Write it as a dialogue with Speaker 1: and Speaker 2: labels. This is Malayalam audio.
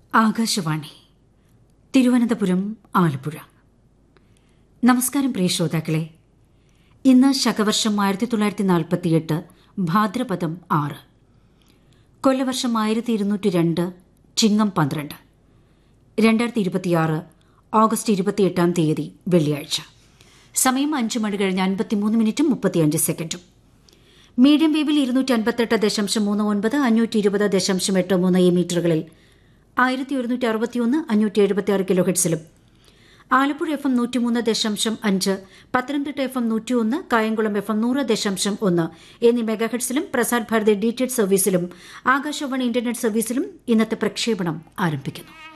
Speaker 1: ആകാശവാണി തിരുവനന്തപുരം ആലപ്പുഴ നമസ്കാരം പ്രിയ ശ്രോതാക്കളെ ഇന്ന് ശകവർഷം ആയിരത്തി തൊള്ളായിരത്തി നാൽപ്പത്തിയെട്ട് ഭാദ്രപദം ആറ് കൊല്ലവർഷം ആയിരത്തി ഇരുന്നൂറ്റി രണ്ട് ചിങ്ങം പന്ത്രണ്ട് രണ്ടായിരത്തി ഇരുപത്തിയാറ് ഓഗസ്റ്റ് ഇരുപത്തിയെട്ടാം തീയതി വെള്ളിയാഴ്ച സമയം അഞ്ച് മണി കഴിഞ്ഞ് അൻപത്തിമൂന്ന് മിനിറ്റും മുപ്പത്തിയഞ്ച് സെക്കൻഡും മീഡിയം വേവിൽ ഇരുന്നൂറ്റി അൻപത്തെട്ട് ദശാംശം മൂന്ന് ഒൻപത് അഞ്ഞൂറ്റി ഇരുപത് ദശാംശം എട്ട് മൂന്ന് ഈ മീറ്ററുകളിൽ ആയിരത്തി ഒരുന്നൂറ്റി അറുപത്തിയൊന്ന് അഞ്ഞൂറ്റി എഴുപത്തി ആറ് കിലോ ഹെഡ്സിലും ആലപ്പുഴ എഫ് എം നൂറ്റിമൂന്ന് ദശാംശം അഞ്ച് പത്തനംതിട്ട എഫ് എം നൂറ്റിയൊന്ന് കായംകുളം എഫ് എം നൂറ് ദശാംശം ഒന്ന് എന്നീ മെഗാഹെഡ്സിലും പ്രസാർ ഭാരതി ഡി ടി സർവീസിലും ആകാശവാണി ഇന്റർനെറ്റ് സർവീസിലും ഇന്നത്തെ പ്രക്ഷേപണം ആരംഭിക്കുന്നു